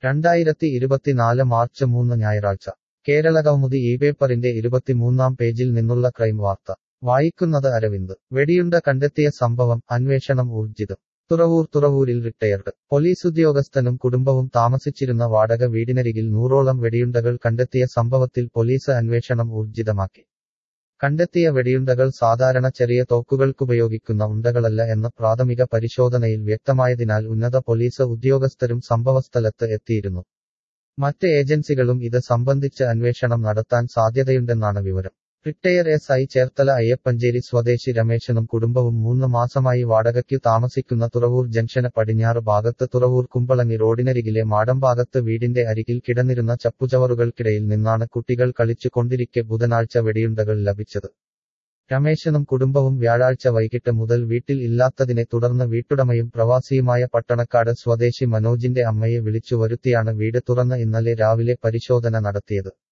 രണ്ടായിരത്തി ഇരുപത്തിനാല് മാർച്ച് മൂന്ന് ഞായറാഴ്ച കേരള കൗമുദി ഈ പേപ്പറിന്റെ ഇരുപത്തിമൂന്നാം പേജിൽ നിന്നുള്ള ക്രൈം വാർത്ത വായിക്കുന്നത് അരവിന്ദ് വെടിയുണ്ട കണ്ടെത്തിയ സംഭവം അന്വേഷണം ഊർജിതം തുറവൂർ തുറവൂരിൽ റിട്ടയർഡ് പോലീസ് ഉദ്യോഗസ്ഥനും കുടുംബവും താമസിച്ചിരുന്ന വാടക വീടിനരികിൽ നൂറോളം വെടിയുണ്ടകൾ കണ്ടെത്തിയ സംഭവത്തിൽ പോലീസ് അന്വേഷണം ഊർജിതമാക്കി കണ്ടെത്തിയ വെടിയുണ്ടകൾ സാധാരണ ചെറിയ തോക്കുകൾക്കുപയോഗിക്കുന്ന ഉണ്ടകളല്ല എന്ന് പ്രാഥമിക പരിശോധനയിൽ വ്യക്തമായതിനാൽ ഉന്നത പോലീസ് ഉദ്യോഗസ്ഥരും സംഭവസ്ഥലത്ത് എത്തിയിരുന്നു മറ്റ് ഏജൻസികളും ഇത് സംബന്ധിച്ച് അന്വേഷണം നടത്താൻ സാധ്യതയുണ്ടെന്നാണ് വിവരം retire S I Cherthala Ayyappancheri സ്വദേശി രമേശനും കുടുംബവും മൂന്ന് മാസമായി വാടകയ്ക്കു താമസിക്കുന്ന തുറവൂർ ജംഗ്ഷന് പടിഞ്ഞാറ് ഭാഗത്ത് തുറവൂർ കുമ്പളങ്ങി റോഡിനരികിലെ മാടമ്പാകത്ത് വീടിന്റെ അരികിൽ കിടന്നിരുന്ന ചപ്പുചവറുകൾക്കിടയിൽ നിന്നാണ് കുട്ടികൾ കളിച്ചു കൊണ്ടിരിക്കെ ബുധനാഴ്ച വെടിയുണ്ടകൾ ലഭിച്ചത് രമേശനും കുടുംബവും വ്യാഴാഴ്ച വൈകിട്ട് മുതൽ വീട്ടിൽ ഇല്ലാത്തതിനെ തുടർന്ന് വീട്ടുടമയും പ്രവാസിയുമായ പട്ടണക്കാട് സ്വദേശി മനോജിന്റെ അമ്മയെ വിളിച്ചു വരുത്തിയാണ് വീട് തുറന്ന് ഇന്നലെ രാവിലെ പരിശോധന നടത്തിയത്